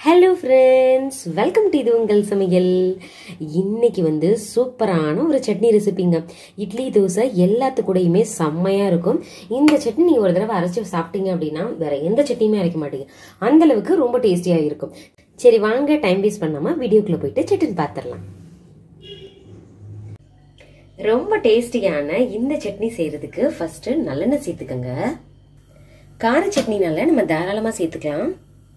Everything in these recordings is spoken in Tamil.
ஹலோ ஃப்ரெண்ட்ஸ் வெல்கம் டு இது உங்கள் சமையல் இன்னைக்கு வந்து சூப்பரான ஒரு சட்னி ரெசிபிங்க இட்லி தோசை எல்லாத்து கூடயுமே செம்மையாக இருக்கும் இந்த சட்னி நீங்கள் ஒரு தடவை அரைச்சி சாப்பிட்டீங்க அப்படின்னா வேற எந்த சட்னியுமே அரைக்க மாட்டீங்க அந்த அளவுக்கு ரொம்ப டேஸ்டியாக இருக்கும் சரி வாங்க டைம் வேஸ்ட் பண்ணாமல் வீடியோக்குள்ளே போயிட்டு சட்னி பார்த்துடலாம் ரொம்ப டேஸ்டியான இந்த சட்னி செய்யறதுக்கு ஃபர்ஸ்ட் நல்லெண்ணெய் சேர்த்துக்கோங்க கார சட்னினால நம்ம தாராளமாக சேர்த்துக்கலாம்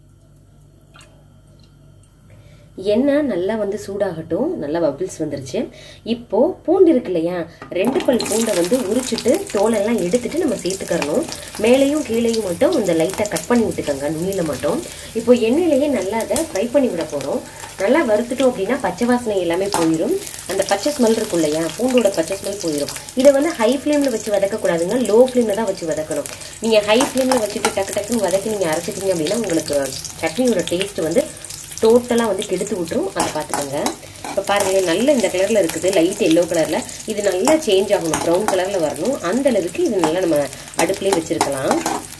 எண்ணெய் நல்லா வந்து சூடாகட்டும் நல்லா பபிள்ஸ் வந்துருச்சு இப்போ பூண்டு இருக்கு இல்லையா ரெண்டு பல் பூண்டை வந்து உரிச்சிட்டு தோலெல்லாம் எடுத்துட்டு நம்ம சேர்த்துக்கறணும் மேலேயும் கீழேயும் மட்டும் இந்த லைட்டாக கட் பண்ணி விட்டுக்கோங்க நுனியில் மட்டும் இப்போ எண்ணெயிலேயே நல்லா அதை ஃப்ரை பண்ணி விட போகிறோம் நல்லா வறுத்துட்டோம் அப்படின்னா பச்சை வாசனை எல்லாமே போயிடும் அந்த பச்சை ஸ்மெல் இருக்கும் இல்லையா பூண்டோட பச்சை ஸ்மெல் போயிடும் இதை வந்து ஹை ஃப்ளேமில் வச்சு வதக்கக்கூடாதுங்க லோ ஃப்ளேமில் தான் வச்சு வதக்கணும் நீங்கள் ஹை ஃப்ளேமில் வச்சுட்டு டக்கு டக்குன்னு வதக்கி நீங்கள் அரைச்சிட்டீங்க அப்படின்னா உங்களுக்கு சட்னியோட டேஸ்ட் வந்து டோட்டலாக வந்து கெடுத்து விட்டுரும் அதை பார்த்துக்கோங்க இப்போ பாருங்களேன் நல்ல இந்த கலரில் இருக்குது லைட் எல்லோ கலரில் இது நல்லா சேஞ்ச் ஆகணும் ப்ரௌன் கலரில் வரணும் அந்த அளவுக்கு இது நல்லா நம்ம அடுப்புலேயே வச்சுருக்கலாம்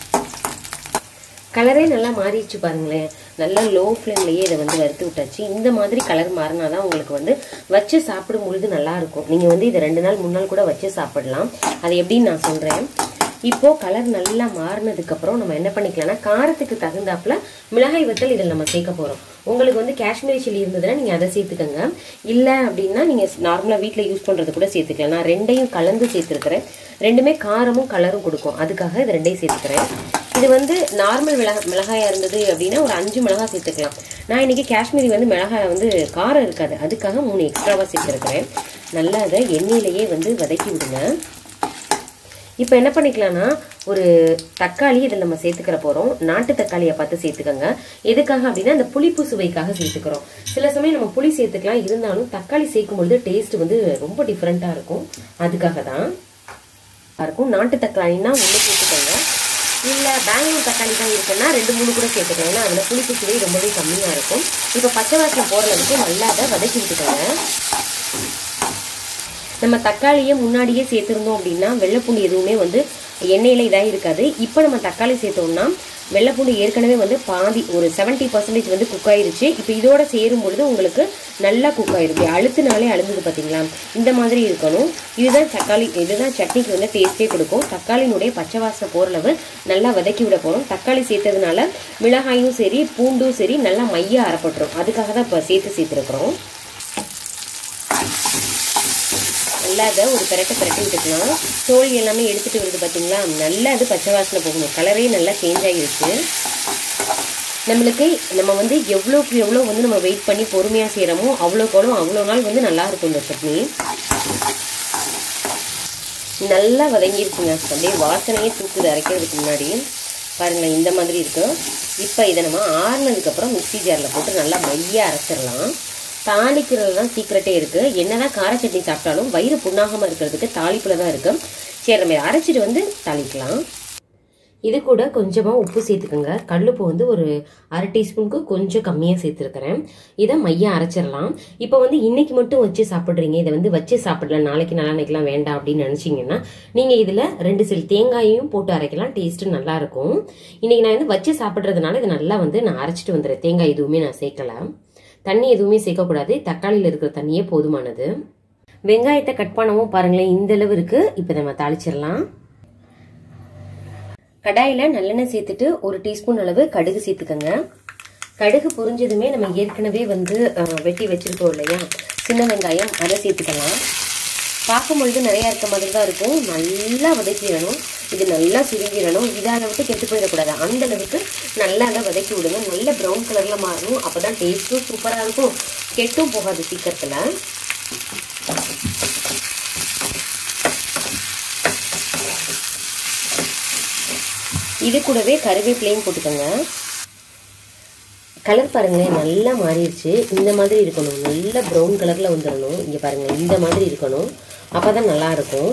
கலரே நல்லா மாறிடுச்சு பாருங்களேன் நல்லா லோ ஃப்ளேம்லேயே இதை வந்து வறுத்து விட்டாச்சு இந்த மாதிரி கலர் மாறினா தான் உங்களுக்கு வந்து வச்சு சாப்பிடும் பொழுது நல்லா இருக்கும் நீங்கள் வந்து இதை ரெண்டு நாள் மூணு நாள் கூட வச்சு சாப்பிடலாம் அது எப்படின்னு நான் சொல்கிறேன் இப்போ கலர் நல்லா மாறினதுக்கப்புறம் நம்ம என்ன பண்ணிக்கலாம்னா காரத்துக்கு தகுந்தாப்புல மிளகாய் வத்தல் இதில் நம்ம சேர்க்க போகிறோம் உங்களுக்கு வந்து காஷ்மீரி சில்லி இருந்ததுன்னா நீங்கள் அதை சேர்த்துக்கோங்க இல்லை அப்படின்னா நீங்கள் நார்மலாக வீட்டில் யூஸ் பண்ணுறது கூட சேர்த்துக்கலாம் நான் ரெண்டையும் கலந்து சேர்த்துருக்கிறேன் ரெண்டுமே காரமும் கலரும் கொடுக்கும் அதுக்காக இது ரெண்டையும் சேர்த்துக்கிறேன் இது வந்து நார்மல் மிளகா மிளகாயாக இருந்தது அப்படின்னா ஒரு அஞ்சு மிளகாய் சேர்த்துக்கலாம் நான் இன்னைக்கு காஷ்மீரி வந்து மிளகாய் வந்து காரம் இருக்காது அதுக்காக மூணு எக்ஸ்ட்ராவாக சேர்த்துருக்கிறேன் நல்லா அதை எண்ணெயிலேயே வந்து வதக்கி விடுங்க இப்போ என்ன பண்ணிக்கலாம்னா ஒரு தக்காளி இதில் நம்ம சேர்த்துக்கிற போகிறோம் நாட்டு தக்காளியை பார்த்து சேர்த்துக்கோங்க எதுக்காக அப்படின்னா இந்த புளிப்பு சுவைக்காக சேர்த்துக்கிறோம் சில சமயம் நம்ம புளி சேர்த்துக்கலாம் இருந்தாலும் தக்காளி சேர்க்கும் பொழுது டேஸ்ட் வந்து ரொம்ப டிஃப்ரெண்ட்டாக இருக்கும் அதுக்காக தான் இருக்கும் நாட்டு தக்காளின்னா ஒன்று சேர்த்துக்கோங்க இல்லை பெங்களூர் தக்காளி தான் இருக்குன்னா ரெண்டு மூணு கூட சேர்த்துக்கோங்க ஏன்னா அதில் புளிப்பு சுவை ரொம்பவே கம்மியாக இருக்கும் இப்போ பச்சை வாசனை போடுறதுக்கு நல்லா அதை வதக்கி விட்டுக்கோங்க நம்ம தக்காளியை முன்னாடியே சேர்த்துருந்தோம் அப்படின்னா வெள்ளைப்பூண்டு எதுவுமே வந்து எண்ணெயில் இதாக இருக்காது இப்போ நம்ம தக்காளி சேர்த்தோம்னா வெள்ளைப்பூண்டு ஏற்கனவே வந்து பாதி ஒரு செவன்ட்டி பர்சன்டேஜ் வந்து குக் ஆயிருச்சு இப்போ இதோட சேரும் பொழுது உங்களுக்கு நல்லா குக் ஆயிருக்கு அழுத்துனாலே அழுந்தது பார்த்தீங்களா இந்த மாதிரி இருக்கணும் இதுதான் தக்காளி இதுதான் சட்னிக்கு வந்து டேஸ்ட்டே கொடுக்கும் தக்காளினுடைய பச்சை வாசனை போகிறளவு நல்லா வதக்கி விட போகிறோம் தக்காளி சேர்த்ததுனால மிளகாயும் சரி பூண்டும் சரி நல்லா மைய அரைப்பட்டுரும் அதுக்காக தான் இப்போ சேர்த்து சேர்த்துருக்குறோம் நல்லா அதை ஒரு பெரட்டை பெரட்டி விட்டுக்கலாம் தோல் எல்லாமே எடுத்துட்டு வருது பார்த்தீங்களா நல்லா அது பச்சை வாசனை போகணும் கலரே நல்லா சேஞ்ச் ஆகிருச்சு நம்மளுக்கு நம்ம வந்து எவ்வளோக்கு எவ்வளோ வந்து நம்ம வெயிட் பண்ணி பொறுமையாக செய்கிறோமோ அவ்வளோக்கு அவ்வளோ அவ்வளோ நாள் வந்து நல்லா இருக்கும் இந்த சட்னி நல்லா வதங்கிருக்குங்க அப்படியே வாசனையே தூக்குது அரைக்கிறதுக்கு முன்னாடி பாருங்களேன் இந்த மாதிரி இருக்கு இப்போ இதை நம்ம ஆறுனதுக்கப்புறம் மிக்சி ஜாரில் போட்டு நல்லா மையாக அரைச்சிடலாம் தாளிக்கிறது தான் சீக்கிரட்டே இருக்குது என்னதான் கார சட்னி சாப்பிட்டாலும் வயிறு புண்ணாகாமல் இருக்கிறதுக்கு தாளிப்பில் தான் இருக்குது சரி நம்ம அரைச்சிட்டு வந்து தாளிக்கலாம் இது கூட கொஞ்சமாக உப்பு சேர்த்துக்கோங்க கல்லுப்பு வந்து ஒரு அரை டீஸ்பூனுக்கு கொஞ்சம் கம்மியாக சேர்த்துருக்கிறேன் இதை மையம் அரைச்சிடலாம் இப்போ வந்து இன்னைக்கு மட்டும் வச்சு சாப்பிட்றீங்க இதை வந்து வச்சு சாப்பிடலாம் நாளைக்கு நாளானைக்கெலாம் வேண்டாம் அப்படின்னு நினச்சிங்கன்னா நீங்கள் இதில் ரெண்டு சில தேங்காயும் போட்டு அரைக்கலாம் டேஸ்ட்டு நல்லா இருக்கும் இன்னைக்கு நான் வந்து வச்சு சாப்பிட்றதுனால இதை நல்லா வந்து நான் அரைச்சிட்டு வந்துடுறேன் தேங்காய் எதுவுமே நான் சேர்க்கல தண்ணி எதுவுமே சேர்க்கக்கூடாது தக்காளியில் இருக்கிற தண்ணியே போதுமானது வெங்காயத்தை கட் பண்ணவும் பாருங்களேன் இந்த அளவு இருக்கு இப்போ நம்ம தாளிச்சிடலாம் கடாயில் நல்லெண்ணெய் சேர்த்துட்டு ஒரு டீஸ்பூன் அளவு கடுகு சேர்த்துக்கோங்க கடுகு புரிஞ்சதுமே நம்ம ஏற்கனவே வந்து வெட்டி வச்சிருக்கோம் இல்லையா சின்ன வெங்காயம் அதை சேர்த்துக்கலாம் பார்க்கும் பொழுது நிறையா இருக்க மாதிரி தான் இருக்கும் நல்லா வதக்கிடணும் இது நல்லா சுருங்கிடணும் இதாக விட்டு கெட்டு போயிடக்கூடாது அந்த அளவுக்கு நல்லா அதை வதக்கி விடுங்க நல்ல ப்ரௌன் கலரில் மாறணும் அப்போ தான் டேஸ்ட்டும் சூப்பராக இருக்கும் கெட்டும் போகாது சீக்கிரத்தில் இது கூடவே கருவேப்பிலையும் போட்டுக்கோங்க கலர் பாருங்களேன் நல்லா மாறிடுச்சு இந்த மாதிரி இருக்கணும் நல்ல ப்ரௌன் கலரில் வந்துடணும் இங்கே பாருங்கள் இந்த மாதிரி இருக்கணும் அப்போ தான் நல்லா இருக்கும்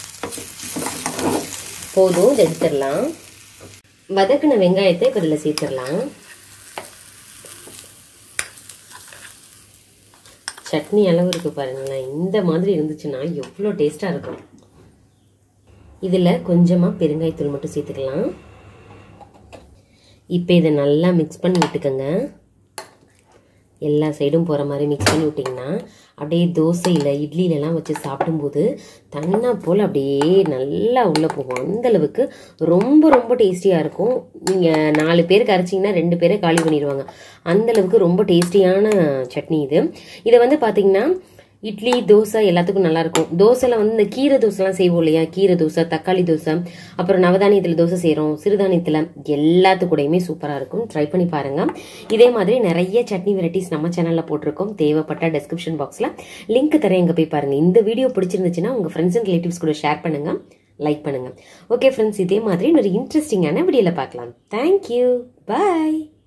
போதும் இதை எடுத்துடலாம் வதக்கின வெங்காயத்தை இப்போ இதில் சேர்த்துடலாம் சட்னி அளவு இருக்கு பாருங்களேன் இந்த மாதிரி இருந்துச்சுன்னா எவ்வளோ டேஸ்ட்டாக இருக்கும் இதில் கொஞ்சமாக பெருங்காயத்தூள் மட்டும் சேர்த்துக்கலாம் இப்போ இதை நல்லா மிக்ஸ் பண்ணி விட்டுக்கோங்க எல்லா சைடும் போகிற மாதிரி மிக்ஸ் பண்ணி விட்டிங்கன்னா அப்படியே தோசையில் இட்லியிலலாம் வச்சு சாப்பிடும்போது தன்னா போல் அப்படியே நல்லா உள்ளே போகும் அந்த அளவுக்கு ரொம்ப ரொம்ப டேஸ்டியாக இருக்கும் நீங்கள் நாலு பேருக்கு அரைச்சிங்கன்னா ரெண்டு பேரை காலி பண்ணிடுவாங்க அந்த அளவுக்கு ரொம்ப டேஸ்டியான சட்னி இது இதை வந்து பார்த்தீங்கன்னா இட்லி தோசை எல்லாத்துக்கும் நல்லா இருக்கும் தோசையில் வந்து இந்த கீரை தோசைலாம் செய்வோம் இல்லையா கீரை தோசை தக்காளி தோசை அப்புறம் நவதானியத்தில் தோசை செய்கிறோம் சிறுதானியத்தில் எல்லாத்துக்கூடையுமே சூப்பராக இருக்கும் ட்ரை பண்ணி பாருங்கள் இதே மாதிரி நிறைய சட்னி வெரைட்டிஸ் நம்ம சேனலில் போட்டிருக்கோம் தேவைப்பட்ட டெஸ்கிரிப்ஷன் பாக்ஸில் லிங்க் தரேன் எங்கே போய் பாருங்கள் இந்த வீடியோ பிடிச்சிருந்துச்சுன்னா உங்கள் ஃப்ரெண்ட்ஸ் அண்ட் ரிலேட்டிவ்ஸ் கூட ஷேர் பண்ணுங்கள் லைக் பண்ணுங்கள் ஓகே ஃப்ரெண்ட்ஸ் இதே மாதிரி ஒரு இன்ட்ரெஸ்டிங்கான வீடியோவில் பார்க்கலாம் தேங்க்யூ பாய்